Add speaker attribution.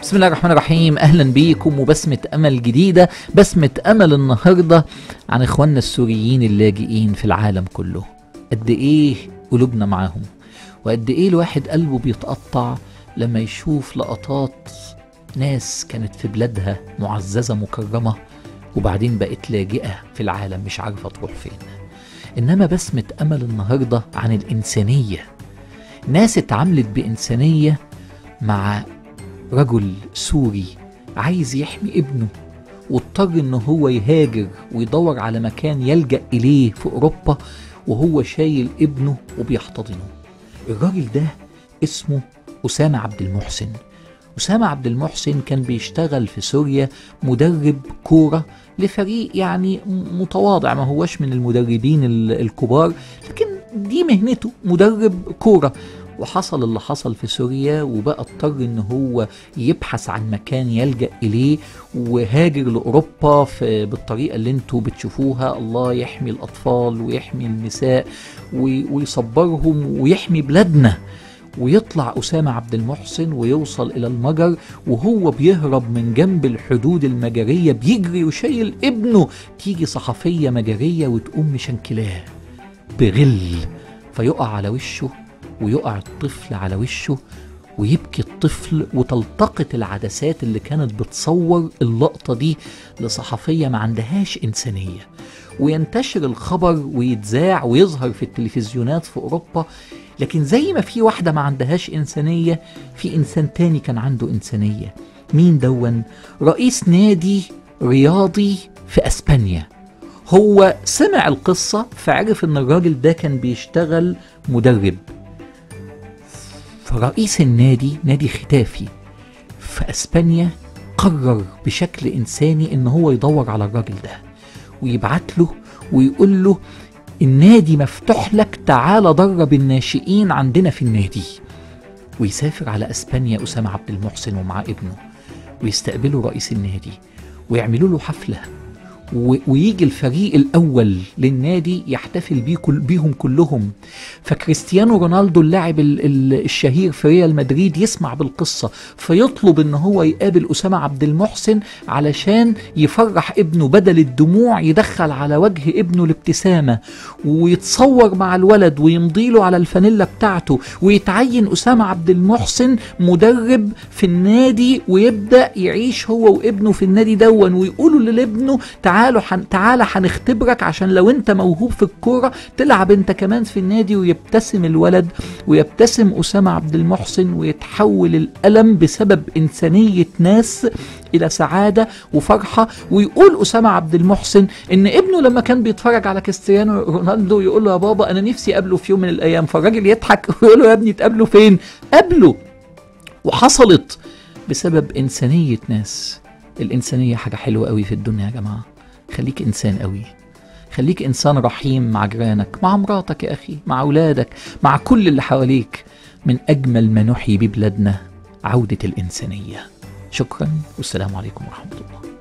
Speaker 1: بسم الله الرحمن الرحيم اهلا بيكم وبسمة امل جديدة بسمة امل النهاردة عن اخواننا السوريين اللاجئين في العالم كله قد ايه قلوبنا معاهم وقد ايه الواحد قلبه بيتقطع لما يشوف لقطات ناس كانت في بلادها معززة مكرمة وبعدين بقت لاجئة في العالم مش عارفة تروح فين انما بسمة امل النهاردة عن الانسانية ناس اتعاملت بانسانية مع رجل سوري عايز يحمي ابنه واضطر ان هو يهاجر ويدور على مكان يلجأ اليه في اوروبا وهو شايل ابنه وبيحتضنه الراجل ده اسمه أسامة عبد المحسن أسامة عبد المحسن كان بيشتغل في سوريا مدرب كورة لفريق يعني متواضع ما هوش من المدربين ال- الكبار لكن دي مهنته مدرب كورة وحصل اللي حصل في سوريا وبقى اضطر ان هو يبحث عن مكان يلجأ اليه وهاجر لاوروبا في بالطريقه اللي انتوا بتشوفوها الله يحمي الاطفال ويحمي النساء وي- ويصبرهم ويحمي بلادنا ويطلع أسامة عبد المحسن ويوصل إلى المجر وهو بيهرب من جنب الحدود المجرية بيجري وشايل ابنه تيجي صحفية مجرية وتقوم مشنكلاه بغل فيقع على وشه ويقع الطفل على وشه ويبكي الطفل وتلتقط العدسات اللي كانت بتصور اللقطة دي لصحفية ما عندهاش إنسانية وينتشر الخبر ويتذاع ويظهر في التلفزيونات في أوروبا لكن زي ما في واحدة ما عندهاش إنسانية في إنسان تاني كان عنده إنسانية مين دون رئيس نادي رياضي في أسبانيا هو سمع القصة فعرف إن الراجل ده كان بيشتغل مدرب فرئيس النادي نادي ختافي في اسبانيا قرر بشكل انساني ان هو يدور على الراجل ده ويبعت له ويقول له النادي مفتوح لك تعال درب الناشئين عندنا في النادي ويسافر على اسبانيا اسامه عبد المحسن ومع ابنه ويستقبلوا رئيس النادي ويعملوا له حفله و- ويجي الفريق الاول للنادي يحتفل بيه كل بيهم كلهم فكريستيانو رونالدو اللاعب ال- ال- الشهير في ريال مدريد يسمع بالقصه فيطلب ان هو يقابل اسامه عبد المحسن علشان يفرح ابنه بدل الدموع يدخل على وجه ابنه الابتسامه ويتصور مع الولد ويمضي له على الفانيلا بتاعته ويتعين اسامه عبد المحسن مدرب في النادي ويبدا يعيش هو وابنه في النادي دون ويقولوا لابنه تعالوا حن تعالى هنختبرك عشان لو انت موهوب في الكوره تلعب انت كمان في النادي ويبتسم الولد ويبتسم اسامه عبد المحسن ويتحول الالم بسبب انسانيه ناس الى سعاده وفرحه ويقول اسامه عبد المحسن ان ابنه لما كان بيتفرج على كريستيانو رونالدو يقول له يا بابا انا نفسي اقابله في يوم من الايام فالراجل يضحك ويقول له يا ابني تقابله فين قابله وحصلت بسبب انسانيه ناس الانسانيه حاجه حلوه قوي في الدنيا يا جماعه خليك انسان قوي خليك انسان رحيم مع جيرانك مع مراتك يا اخي مع اولادك مع كل اللي حواليك من اجمل ما نحيي ببلادنا عوده الانسانيه شكرا والسلام عليكم ورحمه الله